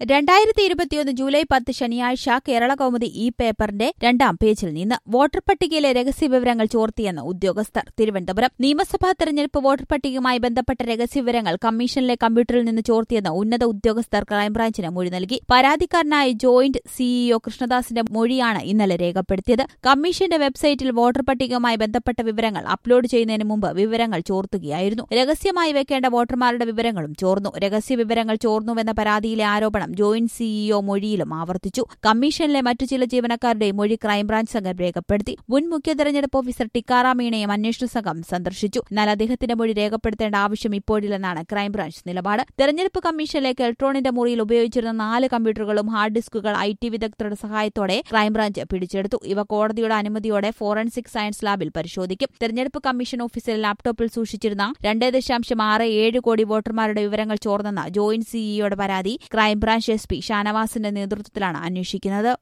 രണ്ടായിരത്തി ഇരുപത്തിയൊന്ന് ജൂലൈ പത്ത് ശനിയാഴ്ച കേരള കൗമുദി ഈ പേപ്പറിന്റെ രണ്ടാം പേജിൽ നിന്ന് വോട്ടർ പട്ടികയിലെ രഹസ്യവിവരങ്ങൾ ചോർത്തിയെന്ന് ഉദ്യോഗസ്ഥർ തിരുവനന്തപുരം നിയമസഭാ തെരഞ്ഞെടുപ്പ് വോട്ടർ പട്ടികയുമായി ബന്ധപ്പെട്ട രഹസ്യവിവരങ്ങൾ കമ്മീഷനിലെ കമ്പ്യൂട്ടറിൽ നിന്ന് ചോർത്തിയെന്ന് ഉന്നത ഉദ്യോഗസ്ഥർ ക്രൈംബ്രാഞ്ചിന് മൊഴി നൽകി പരാതിക്കാരനായ ജോയിന്റ് സിഇഒ കൃഷ്ണദാസിന്റെ മൊഴിയാണ് ഇന്നലെ രേഖപ്പെടുത്തിയത് കമ്മീഷന്റെ വെബ്സൈറ്റിൽ വോട്ടർ പട്ടികയുമായി ബന്ധപ്പെട്ട വിവരങ്ങൾ അപ്ലോഡ് ചെയ്യുന്നതിന് മുമ്പ് വിവരങ്ങൾ ചോർത്തുകയായിരുന്നു രഹസ്യമായി വെക്കേണ്ട വോട്ടർമാരുടെ വിവരങ്ങളും ചോർന്നു രഹസ്യ വിവരങ്ങൾ ചോർന്നുവെന്ന പരാതിയിലെ ആരോപണം ജോയിന്റ് സിഇഒ മൊഴിയിലും ആവർത്തിച്ചു കമ്മീഷനിലെ മറ്റു ചില ജീവനക്കാരുടെയും മൊഴി ക്രൈംബ്രാഞ്ച് സംഘം രേഖപ്പെടുത്തി മുൻ മുഖ്യ തെരഞ്ഞെടുപ്പ് ഓഫീസർ ടിക്കാറാം മീണയും അന്വേഷണ സംഘം സന്ദർശിച്ചു എന്നാൽ അദ്ദേഹത്തിന്റെ മൊഴി രേഖപ്പെടുത്തേണ്ട ആവശ്യം ഇപ്പോഴില്ലെന്നാണ് ക്രൈംബ്രാഞ്ച് നിലപാട് തെരഞ്ഞെടുപ്പ് കമ്മീഷനിലേക്ക് ഇലക്ട്രോണിന്റെ മുറിയിൽ ഉപയോഗിച്ചിരുന്ന നാല് കമ്പ്യൂട്ടറുകളും ഹാർഡ് ഡിസ്കുകൾ ഐ ടി വിദഗ്ധരുടെ സഹായത്തോടെ ക്രൈംബ്രാഞ്ച് പിടിച്ചെടുത്തു ഇവ കോടതിയുടെ അനുമതിയോടെ ഫോറൻസിക് സയൻസ് ലാബിൽ പരിശോധിക്കും തെരഞ്ഞെടുപ്പ് കമ്മീഷൻ ഓഫീസിൽ ലാപ്ടോപ്പിൽ സൂക്ഷിച്ചിരുന്ന രണ്ട് ദശാംശം ആറ് ഏഴ് കോടി വോട്ടർമാരുടെ വിവരങ്ങൾ ചോർന്നെന്ന ജോയിന്റ് സിഇഒയുടെ പരാതി ക്രൈംബ്രാഞ്ച് എസ് പി ഷാനവാസിന്റെ നേതൃത്വത്തിലാണ് അന്വേഷിക്കുന്നത്